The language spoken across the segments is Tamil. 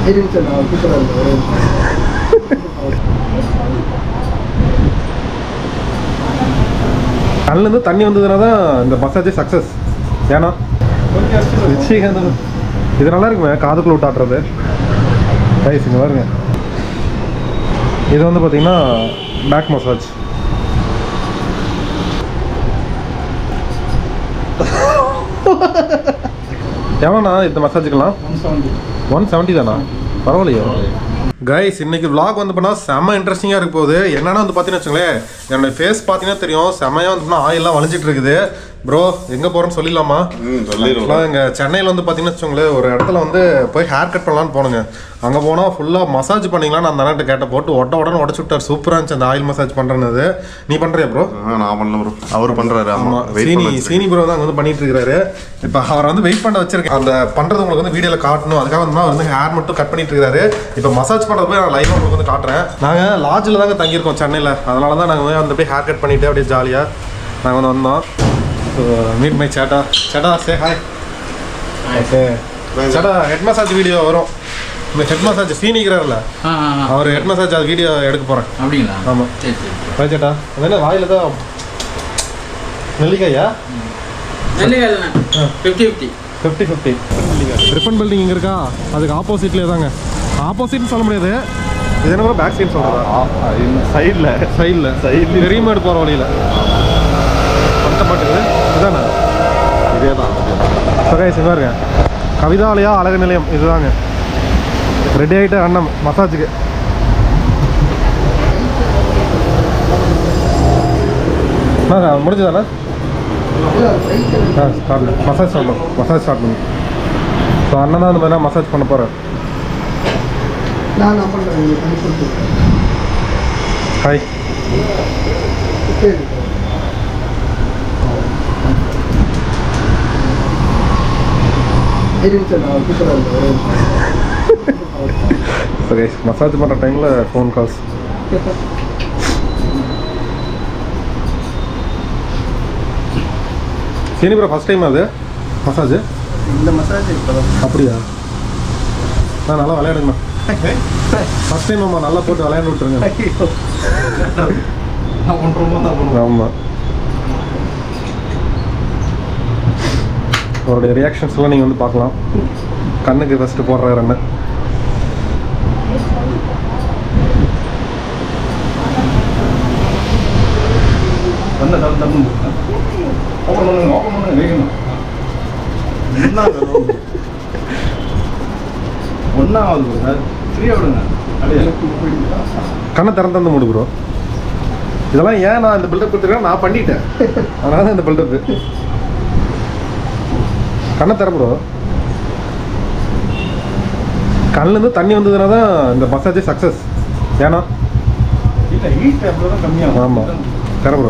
இருங்க சார் நான் கூப்பிட்றேன் ஒரே நிமிஷம். கண்ணுலேருந்து தண்ணி வந்ததுனா தான் இந்த மசாஜே சக்ஸஸ் ஏன்னா நிச்சயகாந்த் இது நல்லா இருக்குமே காதுக்குள்ள விட்டாட்டுறது ரைஸ் இங்கே பாருங்க இது வந்து பார்த்தீங்கன்னா பேக் மசாஜ் எவ்வளோண்ணா இந்த மசாஜுக்கெல்லாம் ஒன் செவன்ட்டி தானா பரவாயில்லையோ கைஸ் இன்னைக்கு vlog வந்து பண்ணால் செம்ம இன்ட்ரெஸ்டிங்காக இருக்க போகுது என்னன்னா வந்து பார்த்தீங்கன்னு வச்சுங்களேன் என்னோட ஃபேஸ் பார்த்தீங்கன்னா தெரியும் செம்மையாக வந்து ஆயிலாம் வளைஞ்சிட்டு இருக்குது ப்ரோ எங்கே போகிறோன்னு சொல்லிடலாமா ஆக்சுவலாக இங்கே சென்னையில் வந்து பார்த்தீங்கன்னு வச்சுக்கோங்களேன் ஒரு இடத்துல வந்து போய் ஹேர் கட் பண்ணலான்னு போனோங்க அங்கே போனால் ஃபுல்லாக மசாஜ் பண்ணிங்களான்னு அந்த அண்ணன்ட்ட கேட்ட போட்டு ஒட்ட உடனே உடச்சு விட்டார் சூப்பராக இருந்துச்சு அந்த ஆயில் மசாஜ் பண்ணுறது நீ பண்ணுறியா ப்ரோ ஆ, நான் பண்ணல ப்ரோ அவர் பண்றாரு ஆமா ஆமா வெயிட் சீனி பண்ண சீனி ப்ரோ தான் அங்க வந்து பண்ணிட்டு இருக்காரு இப்போ அவரை வந்து வெயிட் பண்ண வச்சிருக்கேன் அந்த பண்றது உங்களுக்கு வந்து வீடியோல காட்டணும் அதுக்காக வந்து அவர் வந்து ஹேர் மட்டும் கட் பண்ணிட்டு இருக்காரு இப்போ மசாஜ் பண்றது போய் நான் லைவா உங்களுக்கு வந்து காட்டுறேன் நாங்க லாட்ஜில் தாங்க தங்கியிருக்கோம் சென்னையில் அதனால தான் நாங்கள் வந்து அந்த போய் ஹேர் கட் பண்ணிட்டு அப்படியே ஜாலியா நாங்கள் வந்து வந்தோம் மீட் மை சேட்டா சேட்டா சே hi okay chetta head massage video வரும் இந்த ஹெட் மசாஜ் சீனிக்கிறார்ல ஆ ஆ, ஆ. அவர் ஹெட் மசாஜ் அது வீடியோ எடுக்க போறேன் அப்படிங்களா ஆமா. சரி சரி ஹாய் சேட்டா அது என்ன வாயில தான் நெல்லிக்காயா நெல்லிக்காய் இல்லைண்ணா fifty fifty fifty fifty Ripon building இங்கே இருக்கா அதுக்கு ஆப்போசிட்லேயே தாங்க ஆப்போசிட்னு சொல்ல முடியாது இது என்ன கூட பேக் சைடு சொல்கிறதா சைடுல சைடில் Side-ல. பெரியமேடு போகிற வழியில் பட்ட மாட்டுது இதானே இதே தான் சகை சிவாருங்க கவிதாலயா அழகு நிலையம் இதுதாங்க ரெடி ஆகிட்ட அண்ணன் மசாஜுக்கு அண்ணா முடிஞ்சதாண்ணா இல்ல, right side. ஆ ஸ்டார்ட் மசாஜ் ஸ்டார்ட் பண்ணு மசாஜ் ஸ்டார்ட் பண்ணு ஸோ அண்ணன் தான் அந்த மாதிரி மசாஜ் பண்ண போகிறேன் நான் நான் பண்றேன் உங்களுக்கு பண்ணி கொடுத்துருக்கேன் ஹாய் சரி இருங்க சார் நான் கூப்பிட்றேன் ஒரே நிமிஷம். ஓகே மசாஜ் பண்ணுற டைமில் ஃபோன் கால்ஸ் சீனி ப்ரோ ஃபஸ்ட் டைம் அது மசாஜ் இந்த மசாஜ் இப்போதான் அப்படியா நான் நல்லா விளையாடுங்கண்ணா ஃபஸ்ட் டைம் அம்மா நல்லா போட்டு விளையாண்டு விட்டுருங்க ஆமாம் அவருடைய ரியாக்ஷன்ஸ்லாம் நீங்கள் வந்து பார்க்கலாம் கண்ணுக்கு ஃபஸ்ட்டு போடுறாரு அண்ணன் வந்து தப்பு தப்பு ஓப்பன் பண்ணுங்க ஓப்பன் பண்ணுங்க வேகணும் ஒன்றாவது சார் ஃப்ரீயாக விடுங்க அப்படியே கண்ணை திறந்து வந்து மூடு ப்ரோ இதெல்லாம் ஏன் நான் இந்த பில்டப் கொடுத்துருக்கேன் நான் பண்ணிட்டேன் அதனால தான் இந்த பில்டப்பு கண்ணை திற ப்ரோ கண்ணுலேருந்து தண்ணி வந்ததுனா தான் இந்த மசாஜே சக்ஸஸ் ஏன்னா இல்லை ஹீட் அவ்வளோ தான் கம்மியாகும் ஆமாம் திற ப்ரோ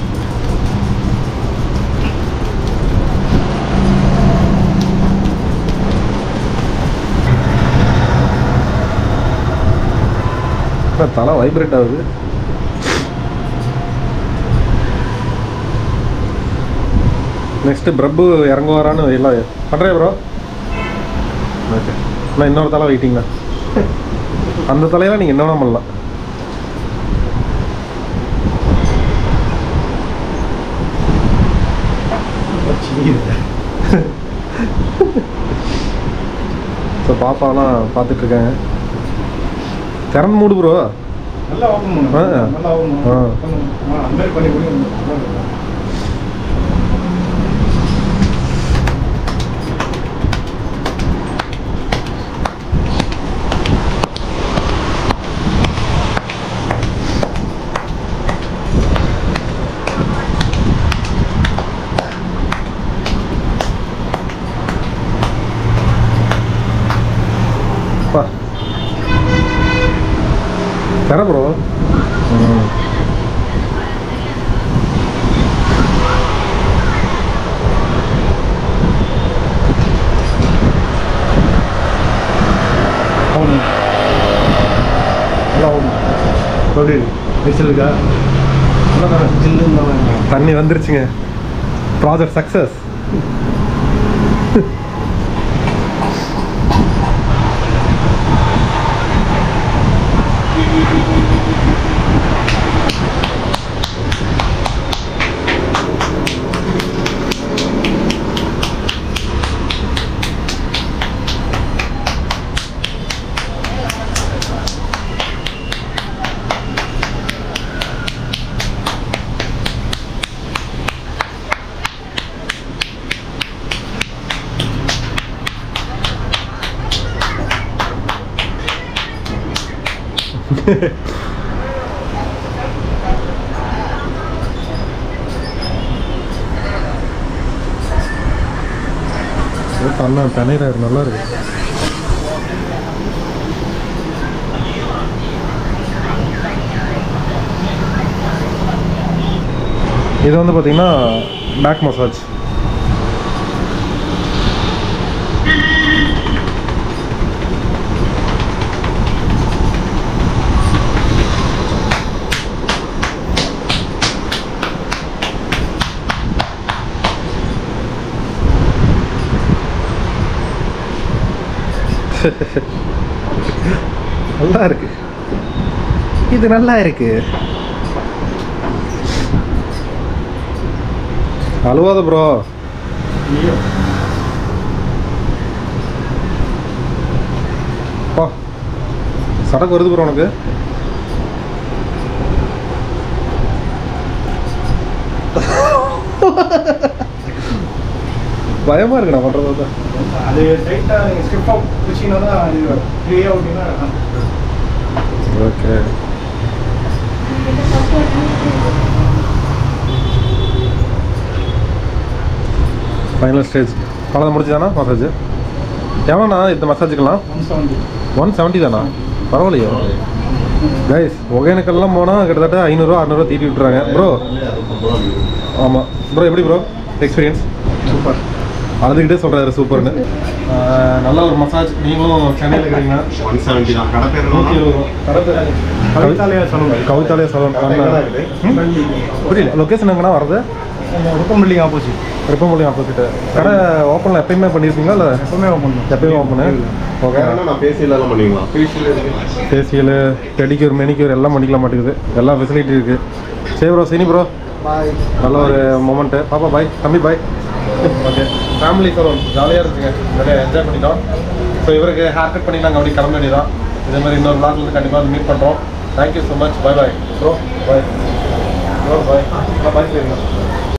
தலை வைப்ரேட் ஆகுது நெக்ஸ்ட் பிரபு இறங்குவாரான்னு எல்லாம் பண்ணுறேன் ப்ரோ ஓகே நான் இன்னொரு தலை வெயிட்டிங்கண்ணா அந்த தலையெல்லாம் நீங்கள் என்ன பண்ணலாம் ஸோ பாப்பாலாம் பார்த்துட்டு இருக்காங்க திறந்து மூடு ப்ரோ நல்லா ஓப்பன் பண்ணுங்க ஆ. நல்லா ஓப்பன் ஆ. பண்ணுங்க ஆ, அந்த மாதிரி பண்ணி கொடுங்க பா தர ப்ரோ ம் எப்படி நீச்சலுக்கா தண்ணி வந்துருச்சுங்க ப்ராஜெக்ட் சக்ஸஸ் பண்ண தண்ணீர் நல்லா இருக்கு இது வந்து பார்த்தீங்கன்னா பேக் மசாஜ் நல்லா இருக்கு இது நல்லா இருக்கு அழுவாத ப்ரோ பா சடக்கு வருது ப்ரோ உனக்கு பயமா இருக்கு நான் பண்றது பார்த்தா. அது டைட்டாக நீங்கள் ஸ்கிப் பிடிச்சிங்கன்னா தான் இது ஃப்ரீயாக விட்டிங்கன்னா ஓகே ஃபைனல் ஸ்டேஜ் அவ்வளோதான் முடிச்சுதானா மசாஜ் எவ்வளோண்ணா இந்த மசாஜுக்கெல்லாம் ஒன் செவன்ட்டி ஒன் செவன்ட்டி தானா பரவாயில்லையோ கைஸ் ஒகேனக்கெல்லாம் போனால் கிட்டத்தட்ட ஐநூறுரூவா அறநூறுவா தீட்டி விட்டுறாங்க ப்ரோ ஆமாம் ப்ரோ எப்படி ப்ரோ எக்ஸ்பீரியன்ஸ் சூப்பர் அழுதுகிட்டே சொல்கிறாரு சூப்பர்னு நல்ல ஒரு மசாஜ் நீங்களும் சென்னையில் இருக்கிறீங்கன்னா ஒன் செவன்ட்டி தான் கடை பேர் நூற்றி என்னன்னா? இருபது ரூபா கடை பேர் கவிதாலயா சொல்லுங்கள் கவிதாலய சலூன் புரியல லொக்கேஷன் எங்கன்னா வருது ருப்பம் பில்டிங் ஆப்போசிட் ரிப்பம்பள்ளி ஆப்போசிட் கடை ஓப்பனில் எப்பயுமே பண்ணியிருப்பீங்களா இல்லை எப்பவுமே ஓப்பன் பண்ணும் எப்பயுமே ஓப்பனு ஓகே வேற என்ன நான் பேசி எல்லாம் பண்ணுவீங்களா ஃபேஷியல் பெடிக்யூர் மெனிக்யூர் எல்லாம் பண்ணிக்கலாம் மாட்டேங்குது எல்லா ஃபெசிலிட்டி இருக்குது சரி ப்ரோ சினி ப்ரோ பாய் நல்ல ஒரு மொமெண்ட்டு பாப்பா பாய் தம்பி பாய் ஓகே ஃபேமிலி சலூன் ஜாலியாக இருந்துச்சுங்க நிறைய என்ஜாய் பண்ணிட்டோம் ஸோ இவருக்கு ஹேர் கட் பண்ணி நாங்கள் அப்படி கிளம்ப வேண்டியதான் இதே மாதிரி இன்னொரு vlogல இருந்து கண்டிப்பாக மீட் பண்ணுறோம் thank you so much bye bye bro bye bro bye bye சொல்லிடுங்க